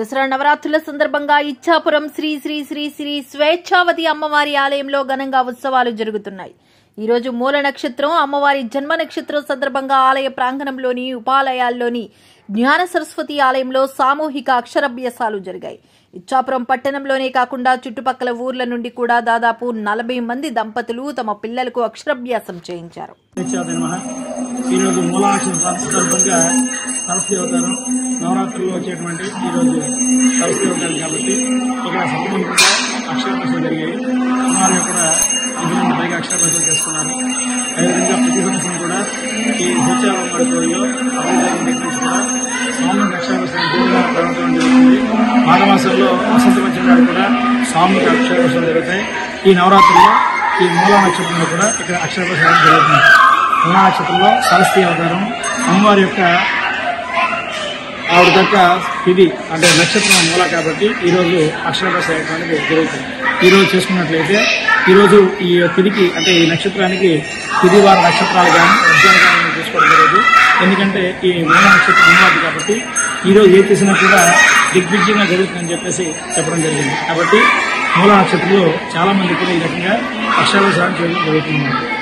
దసరా నవరాత్రుల సందర్భంగా ఇచ్చాపురం శ్రీ శ్రీ శ్రీ శ్రీ స్వేచ్ఛావతి అమ్మవారి ఆలయంలో ఘనంగా ఉత్సవాలు జరుగుతున్నాయి ఈ రోజు మూల నక్షత్రం అమ్మవారి జన్మ నక్షత్రం సందర్భంగా ఆలయ ప్రాంగణంలోని ఉపాలయాల్లోని జ్ఞాన సరస్వతి ఆలయంలో సామూహిక అక్షరాభ్యాసాలు జరిగాయి ఇచ్చాపురం పట్టణంలోనే కాకుండా చుట్టుపక్కల ఊర్ల నుండి కూడా దాదాపు నలభై మంది దంపతులు తమ పిల్లలకు అక్షరాభ్యాసం చేయించారు నిత్యాత నమః ఈరోజు మూలాక్షర సందర్భంగా సరస్వతి అవతారం నవరాత్రుల్లో వచ్చేటువంటి ఈరోజు సరస్వతి అవతారం కాబట్టి ఇక్కడ సంపూర్ణంగా అక్షరాభ్యాసం జరిగాయి అమ్మవారి కూడా ఐదు మంది పైగా అక్షరాభ్యాసం చేస్తున్నారు అదేవిధంగా ప్రతి సంవత్సరం కూడా ఈ సత్యావరం పడుకోలో అభివృద్ధి దగ్గర నుంచి కూడా సామూహిక అక్షరాభ్యాసం దేవుగా జరగడం జరుగుతుంది మాఘమాసంలో వసంత పంచమి నాడు కూడా సామూహిక అక్షరాభ్యాసాలు జరుగుతాయి ఈ నవరాత్రుల్లో ఈ మూలా నక్షత్రంలో కూడా ఇక్కడ అక్షరాభ్యాసం జరుగుతుంది మూలా నక్షత్రంలో సరస్వతి అవతారం అమ్మవారి యొక్క ఆవిడ యొక్క తిథి అంటే నక్షత్రం మూల కాబట్టి ఈరోజు అక్షరాభ్యాసం అనేది జరుగుతుంది ఈరోజు చేసుకున్నట్లయితే ఈరోజు ఈ తిథికి అంటే ఈ నక్షత్రానికి తిథి వారి నక్షత్రాలు కానీ ఉద్యాన కానీ చేసుకోవడం జరగదు ఎందుకంటే ఈ మూల నక్షత్రం అమ్మవారి కాబట్టి ఈరోజు ఏ చేసినా కూడా దిగ్విజయంగా జరుగుతుందని చెప్పేసి చెప్పడం జరిగింది కాబట్టి మూల నక్షత్రంలో చాలా మంది కూడా ఈ రకంగా అక్షరాభ్యాసం చేయడం జరుగుతుంది